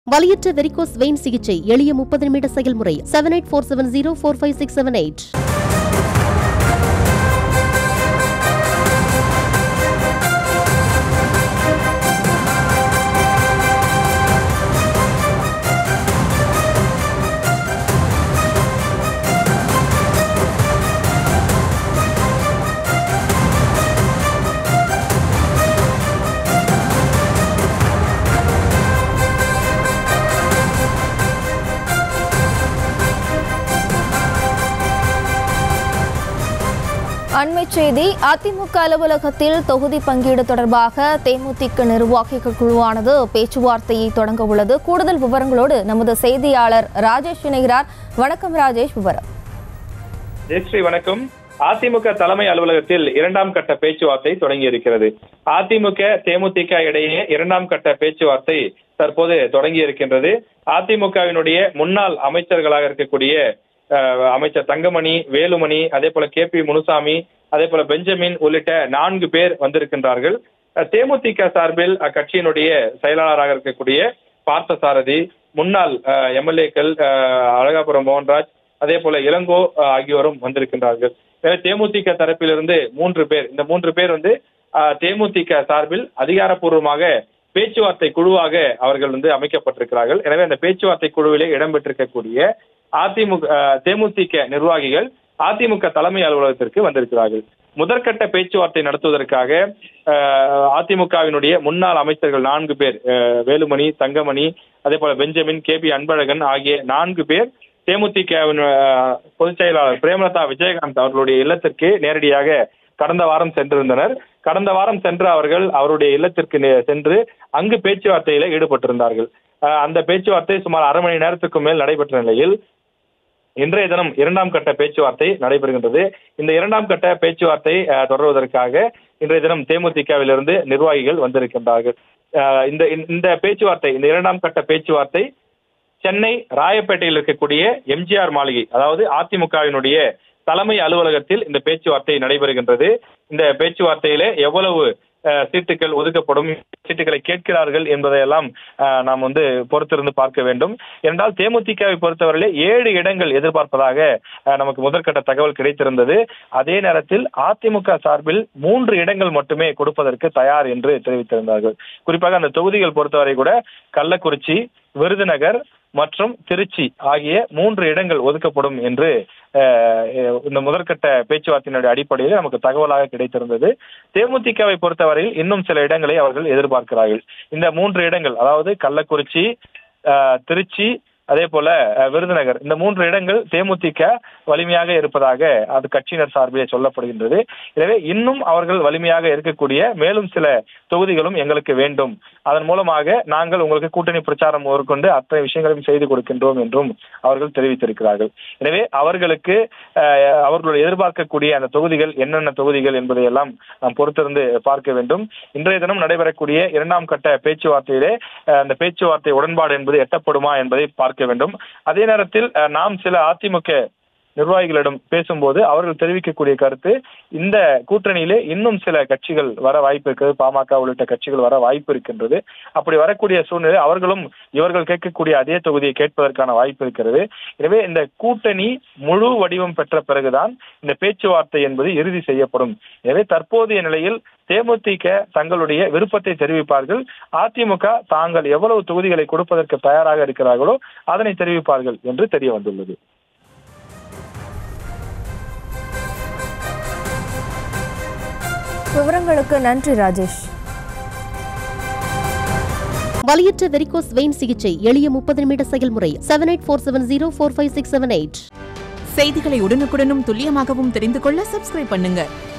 வலியற்ற varicose vein சிகிச்சை எளிய முப்பது நிமிட செயல்முறை seven eight four seven zero four five six seven eight அண்மை செய்தி அதிமுக அலுவலகத்தில் தொகுதி பங்கீடு தொடர்பாக தேமுதிக நிர்வாகிகள் குழுவானது பேச்சுவார்த்தையை தொடங்க உள்ளது கூடுதல் விவரங்களோடு நமது செய்தியாளர் ராஜேஷ் இணைகிறார் வணக்கம் ராஜேஷ் விவரம் ஜெயஸ்ரீ வணக்கம் அதிமுக தலைமை அலுவலகத்தில் இரண்டாம் கட்ட பேச்சுவார்த்தை தொடங்கி இருக்கிறது அதிமுக தேமுதிக இடையே இரண்டாம் கட்ட பேச்சுவார்த்தை தற்போது தொடங்கி இருக்கின்றது அதிமுகவினுடைய முன்னாள் அமைச்சர்களாக இருக்கக்கூடிய அஹ், அமைச்சர் தங்கமணி வேலுமணி அதே போல கே பி முனுசாமி அதே போல பெஞ்சமின் உள்ளிட்ட நான்கு பேர் வந்திருக்கின்றார்கள் அஹ், தேமுதிக சார்பில் அக்கட்சியினுடைய செயலாளராக இருக்கக்கூடிய பார்த்தசாரதி முன்னாள் எம்எல்ஏக்கள் அழகாபுரம் மோகன்ராஜ் அதே போல இளங்கோ அஹ், ஆகியோரும் வந்திருக்கின்றார்கள் எனவே தேமுதிக தரப்பிலிருந்து மூன்று பேர் இந்த மூன்று பேர் வந்து அஹ், தேமுதிக சார்பில் அதிகாரப்பூர்வமாக பேச்சுவார்த்தை குழுவாக அவர்கள் வந்து அமைக்கப்பட்டிருக்கிறார்கள் எனவே அந்த பேச்சுவார்த்தை குழுவிலே இடம்பெற்றிருக்கக்கூடிய அதிமுக அஹ், தேமுதிக நிர்வாகிகள் அதிமுக தலைமை அலுவலகத்திற்கு வந்திருக்கிறார்கள் முதற்கட்ட பேச்சுவார்த்தை நடத்துவதற்காக அஹ், அதிமுகவினுடைய முன்னாள் அமைச்சர்கள் நான்கு பேர் அஹ், வேலுமணி தங்கமணி அதே போல பெஞ்சமின் கே பி அன்பழகன் ஆகிய நான்கு பேர் தேமுதிகவின் அஹ், பொதுச் செயலாளர் பிரேமலதா விஜயகாந்த் அவர்களுடைய இல்லத்திற்கு நேரடியாக கடந்த வாரம் சென்றிருந்தனர் கடந்த வாரம் சென்ற அவர்கள் அவருடைய இல்லத்திற்கு நே- சென்று அங்கு பேச்சுவார்த்தையில ஈடுபட்டிருந்தார்கள் அஹ், அந்த பேச்சுவார்த்தை சுமார் அரை மணி நேரத்துக்கு மேல் நடைபெற்ற நிலையில் இன்றைய தினம் இரண்டாம் கட்ட பேச்சுவார்த்தை நடைபெறுகின்றது இந்த இரண்டாம் கட்ட பேச்சுவார்த்தை அஹ், தொடர்வதற்காக இன்றைய தினம் தேமுதிகவிலிருந்து நிர்வாகிகள் வந்திருக்கின்றார்கள் அஹ், இந்த இந்த பேச்சுவார்த்தை இந்த இரண்டாம் கட்ட பேச்சுவார்த்தை சென்னை ராயப்பேட்டையில் இருக்கக்கூடிய எம்ஜிஆர் மாளிகை அதாவது அதிமுகவினுடைய தலைமை அலுவலகத்தில் இந்த பேச்சுவார்த்தை நடைபெறுகின்றது இந்த பேச்சுவார்த்தையிலே எவ்வளவு அஹ், சீட்டுகள் ஒதுக்கப்படும் சீட்டுகளை கேட்கிறார்கள் என்பதையெல்லாம் அஹ், நாம் வந்து பொறுத்திருந்து பார்க்க வேண்டும் என்றால் தேமுதிகவை பொறுத்தவரையிலே ஏழு இடங்கள் எதிர்பார்ப்பதாக அஹ், நமக்கு முதற்கட்ட தகவல் கிடைத்திருந்தது அதே நேரத்தில் அதிமுக சார்பில் மூன்று இடங்கள் மட்டுமே கொடுப்பதற்கு தயார் என்று தெரிவித்திருந்தார்கள் குறிப்பாக அந்த தொகுதிகள் பொறுத்தவரை கூட கள்ளக்குறிச்சி விருதுநகர் மற்றும் திருச்சி ஆகிய மூன்று இடங்கள் ஒதுக்கப்படும் என்று அஹ், இந்த முதற்கட்ட பேச்சுவார்த்தையினுடைய அடிப்படையில் நமக்கு தகவலாக கிடைத்திருந்தது தேமுதிகவை பொறுத்தவரையில் இன்னும் சில இடங்களை அவர்கள் எதிர்பார்க்கிறார்கள் இந்த மூன்று இடங்கள் அதாவது கள்ளக்குறிச்சி அஹ், திருச்சி அதே போல அஹ், விருதுநகர் இந்த மூன்று இடங்கள் தேமுதிக வலிமையாக இருப்பதாக அது கட்சியினர் சார்பிலே சொல்லப்படுகின்றது எனவே இன்னும் அவர்கள் வலிமையாக இருக்கக்கூடிய மேலும் சில தொகுதிகளும் எங்களுக்கு வேண்டும் அதன் மூலமாக நாங்கள் உங்களுக்கு கூட்டணி பிரச்சாரம் மேற்கொண்டு அத்தனை விஷயங்களையும் செய்து கொடுக்கின்றோம் என்றும் அவர்கள் தெரிவித்திருக்கிறார்கள் எனவே அவர்களுக்கு அஹ், அவர்கள் எதிர்பார்க்கக்கூடிய அந்த தொகுதிகள் என்னென்ன தொகுதிகள் என்பதையெல்லாம் நாம் பொறுத்திருந்து பார்க்க வேண்டும் இன்றைய தினம் நடைபெறக்கூடிய இரண்டாம் கட்ட பேச்சுவார்த்தையிலே அஹ், அந்த பேச்சுவார்த்தை உடன்பாடு என்பது எட்டப்படுமா என்பதை பார்க்க வேண்டும் அதே நேரத்தில் அஹ், நாம் சில அதிமுக நிர்வாகிகளிடம் பேசும்போது அவர்கள் தெரிவிக்கக்கூடிய கருத்து இந்த கூட்டணியிலே இன்னும் சில கட்சிகள் வர வாய்ப்பு இருக்கிறது பாமக உள்ளிட்ட கட்சிகள் வர வாய்ப்பு இருக்கின்றது அப்படி வரக்கூடிய சூழ்நிலை அவர்களும் இவர்கள் கேட்கக்கூடிய அதே தொகுதியை கேட்பதற்கான வாய்ப்பு இருக்கிறது எனவே இந்த கூட்டணி முழு வடிவம் பெற்ற பிறகுதான் இந்த பேச்சுவார்த்தை என்பது இறுதி செய்யப்படும் எனவே தற்போதைய நிலையில் தேமுதிக தங்களுடைய விருப்பத்தை தெரிவிப்பார்கள் அதிமுக தாங்கள் எவ்வளவு தொகுதிகளை கொடுப்பதற்கு தயாராக இருக்கிறார்களோ அதனை தெரிவிப்பார்கள் என்று தெரிய வந்துள்ளது விவரங்களுக்கு நன்றி ராஜேஷ் வலியற்ற வெரிகோஸ் வெயின் சிகிச்சை எளிய முப்பது நிமிட செயல்முறை seven eight four seven zero four five six seven eight செய்திகளை உடனுக்குடனும் துல்லியமாகவும் தெரிந்து கொள்ள சப்ஸ்கிரைப் பண்ணுங்க